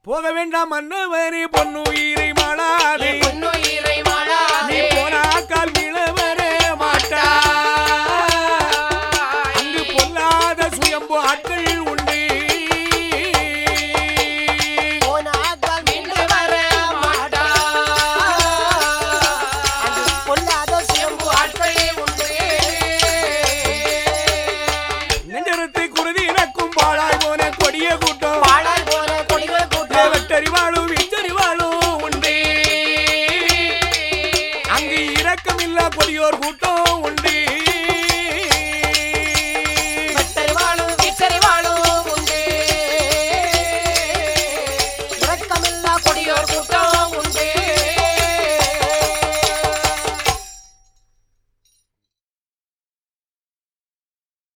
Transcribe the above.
போக வேண்டாம் மன்னவரே பொன்னுயிரை மாளாதே பொன்னுயிரை நீ மாளாதே போனாக்கால் விழவர மாட்டா அங்கு பொல்லாத சுயம்பு ஆட்கள் உண்டு போனாக்கால் மீண்டு வர மாட்டா அது பொல்லாத செம்பு ஆட்களே உண்டு நெஞ்சரத்தை குருதி இறக்கும் பாழாய் போன கொடிய கூட்டம் பாழாய்